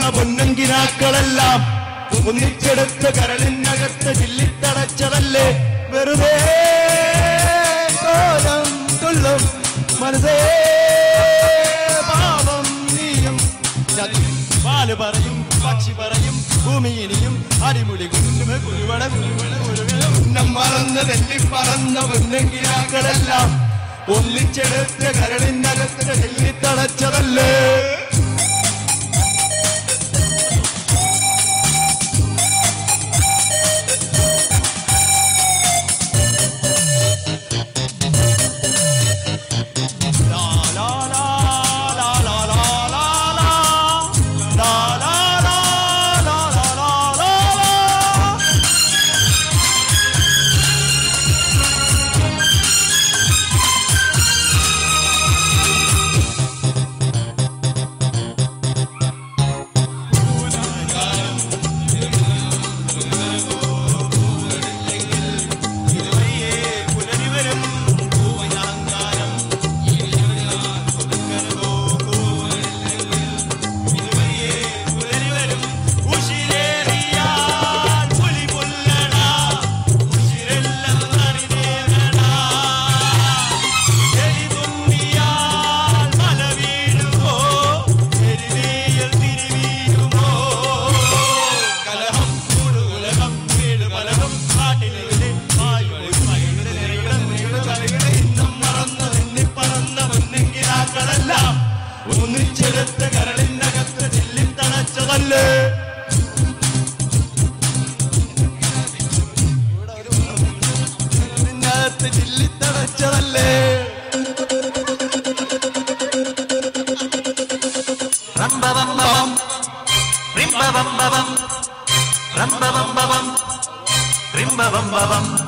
പറന്ന പൊന്നങ്കിനാക്കളെല്ലാം ഒന്നിച്ചെടുത്ത് കരളിനകത്ത് ചില്ലിത്തടച്ചതല്ലേ വെറുതെ കോലം തുള്ളും മനസ്സേ പാപം നീയും ചതി പാല് പറയും പക്ഷി പറയും ഭൂമി ഇനിയും അടിമുടി കുരുമ കുരുവട കുരുവട കുരുവട ഉന്നം മറന്ന് തെറ്റി പറന്ന പൊന്നെങ്കിനാക്കളെല്ലാം ഒന്നിച്ചെടുത്ത് കരളിനകത്ത് ചെല്ലിത്തടച്ചതല്ലേ ഒന്നിച്ചെടുത്ത് കരളിനകത്ത് ചെല്ലിത്തണച്ചതല്ലേ ഇതിനകത്ത് ചില്ലിത്തടച്ചതല്ലേ റംബവംബവം റിംബവംബവം റംബവംബവം റിംബവംബവം